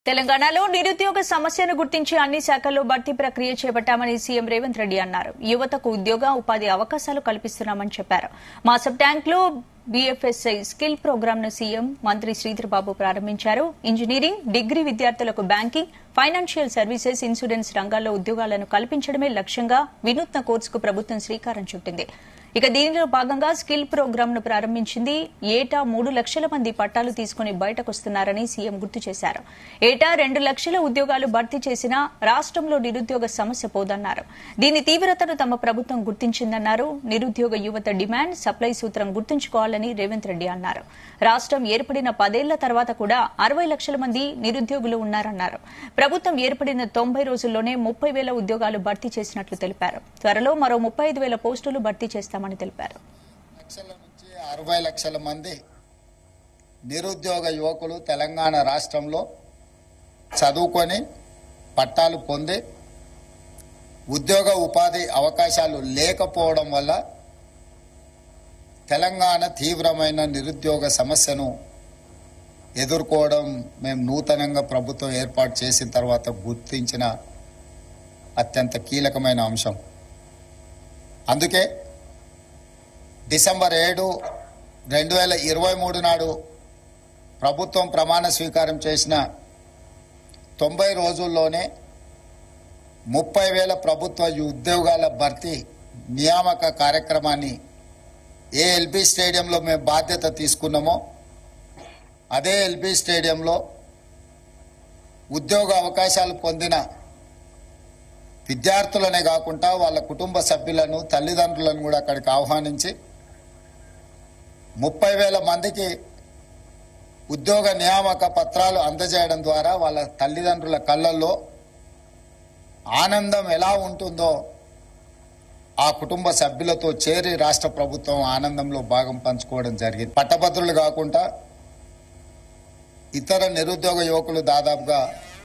తెలంగాణలో నిరుద్యోగ సమస్యను గుర్తించి అన్ని శాఖల్లో భర్తీ ప్రక్రియ చేపట్టామని సీఎం రేవంత్ రెడ్డి అన్నారు యువతకు ఉద్యోగ ఉపాధి అవకాశాలు కల్పిస్తున్నామని చెప్పారు మాసబ్ ట్యాంక్ లో బీఎఫ్ఎస్ఐ స్కిల్ ప్రోగ్రామ్ ను సీఎం మంత్రి శ్రీధర్ బాబు ప్రారంభించారు ఇంజనీరింగ్ డిగ్రీ విద్యార్థులకు బ్యాంకింగ్ ఫైనాన్షియల్ సర్వీసెస్ ఇన్సూరెన్స్ రంగాల్లో ఉద్యోగాలను కల్పించడమే లక్ష్యంగా వినూత్న కోర్సుకు ప్రభుత్వం శ్రీకారం చుట్టింది ఇక దీనిలో భాగంగా స్కిల్ ప్రోగ్రామ్ ను ప్రారంభించింది ఏటా మూడు లక్షల మంది పట్టాలు తీసుకుని బయటకొస్తున్నారని సీఎం గుర్తు చేశారు ఏటా రెండు లక్షల ఉద్యోగాలు భర్తీ చేసినా రాష్టంలో నిరుద్యోగ సమస్య పోదన్నారు దీని తీవ్రతను తమ ప్రభుత్వం గుర్తించిందన్నారు నిరుద్యోగ యువత డిమాండ్ సప్లై సూత్రం గుర్తుంచుకోవాలని రేవంత్ రెడ్డి అన్నారు రాష్టం ఏర్పడిన పదేళ్ల తర్వాత కూడా అరవై లక్షల మంది నిరుద్యోగులు ఉన్నారన్నారు ప్రభుత్వం ఏర్పడిన తొంభై రోజుల్లోనే ముప్పై వేల ఉద్యోగాలు భర్తీ చేసినట్లు తెలిపారు త్వరలో మరో ముప్పై ఐదు వేల పోస్టులు భర్తీ చేస్తామని తెలిపారు లక్షల నుంచి అరవై లక్షల మంది నిరుద్యోగ యువకులు తెలంగాణ రాష్ట్రంలో చదువుకొని పట్టాలు పొంది ఉద్యోగ ఉపాధి అవకాశాలు లేకపోవడం వల్ల తెలంగాణ తీవ్రమైన నిరుద్యోగ సమస్యను ఎదుర్కోవడం మేము నూతనంగా ప్రభుత్వం ఏర్పాటు చేసిన తర్వాత గుర్తించిన అత్యంత కీలకమైన అంశం అందుకే డిసెంబర్ ఏడు రెండు వేల ఇరవై మూడు నాడు ప్రభుత్వం ప్రమాణ స్వీకారం చేసిన తొంభై రోజుల్లోనే ముప్పై వేల ప్రభుత్వ ఉద్యోగాల భర్తీ నియామక కార్యక్రమాన్ని ఏ ఎల్బీ స్టేడియంలో మేము బాధ్యత తీసుకున్నామో అదే ఎల్బీ స్టేడియంలో ఉద్యోగ అవకాశాలు పొందిన విద్యార్థులనే కాకుండా వాళ్ళ కుటుంబ సభ్యులను తల్లిదండ్రులను కూడా అక్కడికి ఆహ్వానించి ముప్పై వేల మందికి ఉద్యోగ నియామక పత్రాలు అందజేయడం ద్వారా వాళ్ళ తల్లిదండ్రుల కళ్ళల్లో ఆనందం ఎలా ఉంటుందో ఆ కుటుంబ సభ్యులతో చేరి రాష్ట్ర ప్రభుత్వం ఆనందంలో భాగం పంచుకోవడం జరిగింది పట్టభద్రులు కాకుండా ఇతర నిరుద్యోగ యువకులు దాదాపుగా